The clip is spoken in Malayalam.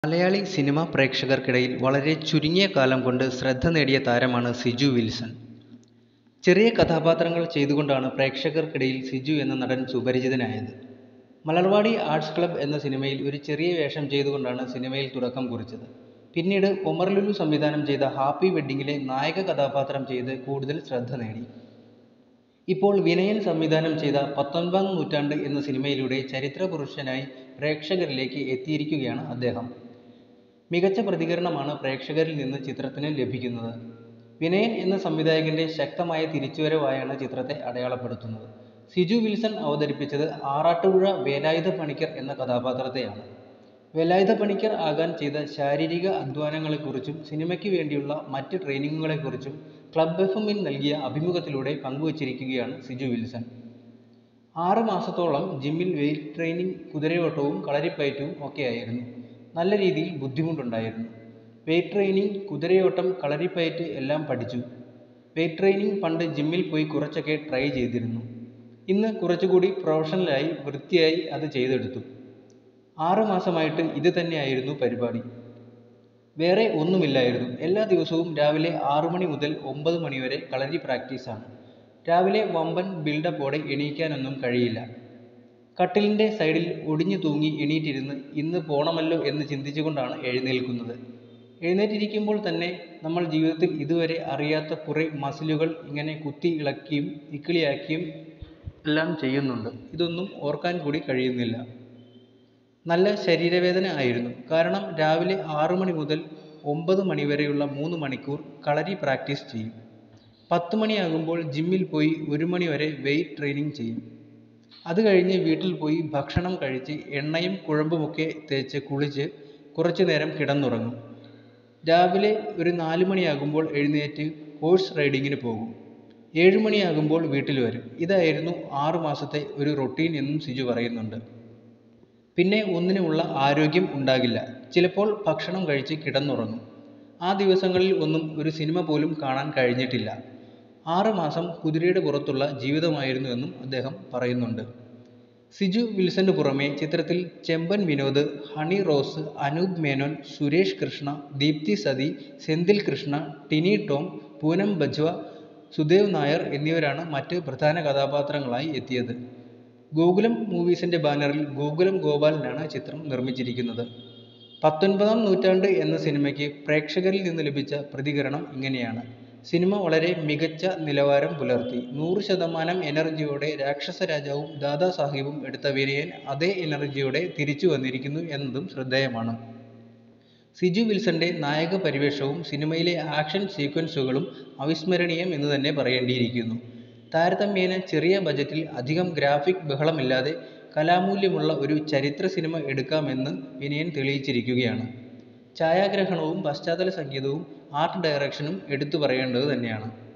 മലയാളി സിനിമാ പ്രേക്ഷകർക്കിടയിൽ വളരെ ചുരുങ്ങിയ കാലം കൊണ്ട് ശ്രദ്ധ നേടിയ താരമാണ് സിജു വിൽസൺ ചെറിയ കഥാപാത്രങ്ങൾ ചെയ്തുകൊണ്ടാണ് പ്രേക്ഷകർക്കിടയിൽ സിജു എന്ന നടൻ സുപരിചിതനായത് മലർവാടി ആർട്സ് ക്ലബ്ബ് എന്ന സിനിമയിൽ ഒരു ചെറിയ വേഷം ചെയ്തുകൊണ്ടാണ് സിനിമയിൽ തുടക്കം കുറിച്ചത് പിന്നീട് ഒമർ ലുലു സംവിധാനം ചെയ്ത ഹാപ്പി വെഡ്ഡിങ്ങിലെ നായക കഥാപാത്രം ചെയ്ത് കൂടുതൽ ശ്രദ്ധ നേടി ഇപ്പോൾ വിനയൻ സംവിധാനം ചെയ്ത പത്തൊൻപതാം നൂറ്റാണ്ട് എന്ന സിനിമയിലൂടെ ചരിത്രപുരുഷനായി പ്രേക്ഷകരിലേക്ക് എത്തിയിരിക്കുകയാണ് അദ്ദേഹം മികച്ച പ്രതികരണമാണ് പ്രേക്ഷകരിൽ നിന്ന് ചിത്രത്തിന് ലഭിക്കുന്നത് വിനയൻ എന്ന സംവിധായകന്റെ ശക്തമായ തിരിച്ചുവരവായാണ് ചിത്രത്തെ അടയാളപ്പെടുത്തുന്നത് സിജു വിൽസൺ അവതരിപ്പിച്ചത് ആറാട്ടുപുഴ വേലായുധ പണിക്കർ എന്ന കഥാപാത്രത്തെയാണ് വേലായുധ പണിക്കർ ആകാൻ ചെയ്ത ശാരീരിക അധ്വാനങ്ങളെക്കുറിച്ചും സിനിമയ്ക്ക് വേണ്ടിയുള്ള മറ്റ് ട്രെയിനിങ്ങുകളെക്കുറിച്ചും ക്ലബ് എഫ് എമ്മിൽ നൽകിയ അഭിമുഖത്തിലൂടെ പങ്കുവച്ചിരിക്കുകയാണ് സിജു വിൽസൺ ആറ് മാസത്തോളം ജിമ്മിൽ വെയിറ്റ് ട്രെയിനിങ് കുതിരയോട്ടവും കളരിപ്പയറ്റവും ഒക്കെയായിരുന്നു നല്ല രീതിയിൽ ബുദ്ധിമുട്ടുണ്ടായിരുന്നു വെയിറ്റ് ട്രെയിനിങ് കുതിരയോട്ടം കളരിപ്പയറ്റ് എല്ലാം പഠിച്ചു വെയിറ്റ് ട്രെയിനിങ് പണ്ട് ജിമ്മിൽ പോയി കുറച്ചൊക്കെ ട്രൈ ചെയ്തിരുന്നു ഇന്ന് കുറച്ചുകൂടി പ്രൊഫഷണലായി വൃത്തിയായി അത് ചെയ്തെടുത്തു ആറ് മാസമായിട്ട് ഇത് തന്നെയായിരുന്നു പരിപാടി വേറെ ഒന്നുമില്ലായിരുന്നു എല്ലാ ദിവസവും രാവിലെ ആറു മണി മുതൽ ഒമ്പത് മണി വരെ കളരി പ്രാക്ടീസാണ് രാവിലെ വമ്പൻ ബിൽഡപ്പോടെ എണീക്കാനൊന്നും കഴിയില്ല കട്ടിലിൻ്റെ സൈഡിൽ ഒടിഞ്ഞു തൂങ്ങി എണീറ്റിരുന്ന് ഇന്ന് പോണമല്ലോ എന്ന് ചിന്തിച്ചുകൊണ്ടാണ് എഴുന്നേൽക്കുന്നത് എഴുന്നേറ്റിരിക്കുമ്പോൾ തന്നെ നമ്മൾ ജീവിതത്തിൽ ഇതുവരെ അറിയാത്ത കുറേ മസിലുകൾ ഇങ്ങനെ കുത്തി ഇളക്കിയും ഇക്കിളിയാക്കിയും എല്ലാം ചെയ്യുന്നുണ്ട് ഇതൊന്നും ഓർക്കാൻ കൂടി കഴിയുന്നില്ല നല്ല ശരീരവേദന ആയിരുന്നു കാരണം രാവിലെ ആറു മണി മുതൽ ഒമ്പത് മണി വരെയുള്ള മൂന്ന് മണിക്കൂർ കളരി പ്രാക്ടീസ് ചെയ്യും പത്ത് മണിയാകുമ്പോൾ ജിമ്മിൽ പോയി ഒരു മണി വരെ വെയിറ്റ് ട്രെയിനിങ് ചെയ്യും അത് കഴിഞ്ഞ് വീട്ടിൽ പോയി ഭക്ഷണം കഴിച്ച് എണ്ണയും കുഴമ്പുമൊക്കെ തേച്ച് കുളിച്ച് കുറച്ചു നേരം കിടന്നുറങ്ങും രാവിലെ ഒരു നാല് മണിയാകുമ്പോൾ എഴുന്നേറ്റ് ഹോഴ്സ് റൈഡിങ്ങിന് പോകും ഏഴ് മണിയാകുമ്പോൾ വീട്ടിൽ വരും ഇതായിരുന്നു ആറു മാസത്തെ ഒരു റൊട്ടീൻ എന്നും സിജു പറയുന്നുണ്ട് പിന്നെ ഒന്നിനുമുള്ള ആരോഗ്യം ഉണ്ടാകില്ല ചിലപ്പോൾ ഭക്ഷണം കഴിച്ച് കിടന്നുറങ്ങും ആ ദിവസങ്ങളിൽ ഒന്നും ഒരു സിനിമ പോലും കാണാൻ കഴിഞ്ഞിട്ടില്ല ആറ് മാസം കുതിരയുടെ പുറത്തുള്ള ജീവിതമായിരുന്നുവെന്നും അദ്ദേഹം പറയുന്നുണ്ട് സിജു വിൽസന് പുറമെ ചിത്രത്തിൽ ചെമ്പൻ വിനോദ് ഹണി റോസ് അനൂപ് മേനോൻ സുരേഷ് കൃഷ്ണ ദീപ്തി സതി സെന്തിൽ കൃഷ്ണ ടിനി ടോം പൂനം ബജ്വ സുദേവ് നായർ എന്നിവരാണ് മറ്റ് പ്രധാന കഥാപാത്രങ്ങളായി എത്തിയത് ഗോകുലം മൂവീസിന്റെ ബാനറിൽ ഗോകുലം ഗോപാലനാണ് ചിത്രം നിർമ്മിച്ചിരിക്കുന്നത് പത്തൊൻപതാം നൂറ്റാണ്ട് എന്ന സിനിമയ്ക്ക് പ്രേക്ഷകരിൽ നിന്ന് ലഭിച്ച പ്രതികരണം ഇങ്ങനെയാണ് സിനിമ വളരെ മികച്ച നിലവാരം പുലർത്തി നൂറ് ശതമാനം എനർജിയോടെ രാക്ഷസ രാജാവും ദാദാ സാഹിബും എടുത്ത വിനയൻ അതേ എനർജിയോടെ തിരിച്ചു വന്നിരിക്കുന്നു എന്നതും ശ്രദ്ധേയമാണ് സിജു വിൽസന്റെ നായക പരിവേഷവും സിനിമയിലെ ആക്ഷൻ സീക്വൻസുകളും അവിസ്മരണീയം എന്ന് തന്നെ പറയേണ്ടിയിരിക്കുന്നു താരതമ്യേന ചെറിയ ബജറ്റിൽ അധികം ഗ്രാഫിക് ബഹളമില്ലാതെ കലാമൂല്യമുള്ള ഒരു ചരിത്ര സിനിമ എടുക്കാമെന്ന് വിനയൻ തെളിയിച്ചിരിക്കുകയാണ് ഛായാഗ്രഹണവും പശ്ചാത്തല സംഗീതവും ആർട്ട് ഡയറക്ഷനും എടുത്തു പറയേണ്ടത് തന്നെയാണ്